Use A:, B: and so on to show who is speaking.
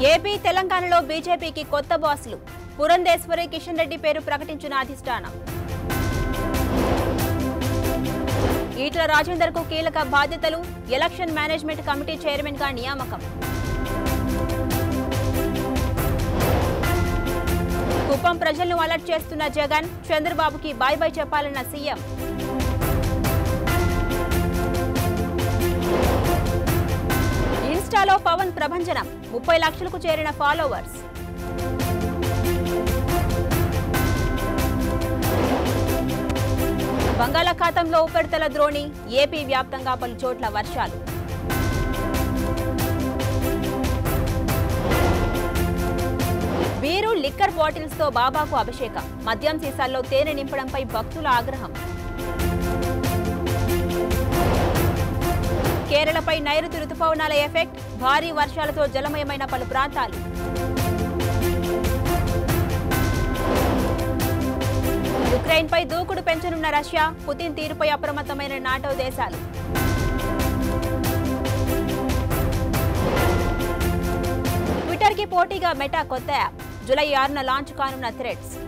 A: AP తెలంగాణలో బీజేపీకి కొత్త బాసులు పురంధేశ్వరి కిషన్ రెడ్డి పేరు ప్రకటించిన అధిష్టానం ఈటల రాజేందర్ కు కీలక బాధ్యతలు ఎలక్షన్ మేనేజ్మెంట్ కమిటీ చైర్మన్ గా నియామకం కుప్పం ప్రజలను అలర్ట్ చేస్తున్న జగన్ చంద్రబాబుకి బాయ్ బాయ్ చెప్పాలన్న సీఎం ఇన్స్టాలో పవన్ ప్రభంజనం ముప్పై లక్షలకు చేరిన ఫాలోవర్స్ బంగాళాఖాతంలో ఉపరితల ద్రోణి ఏపీ వ్యాప్తంగా పలు చోట్ల వర్షాలు బీరు లిక్కర్ బాటిల్స్ తో బాబాకు అభిషేకం మద్యం సీసాల్లో తేనె నింపడంపై భక్తుల ఆగ్రహం కేరళపై నైరుతి రుతుపవనాల ఎఫెక్ట్ భారీ వర్షాలతో జలమయమైన పలు ప్రాంతాలు ఉక్రెయిన్పై దూకుడు పెంచనున్న రష్యా పుతిన్ తీరుపై అప్రమత్తమైన నాటో దేశాలు ట్విట్టర్కి పోటీగా మెటా కొత్త యాప్ జులై ఆరున లాంచ్ కానున్న థ్రెడ్స్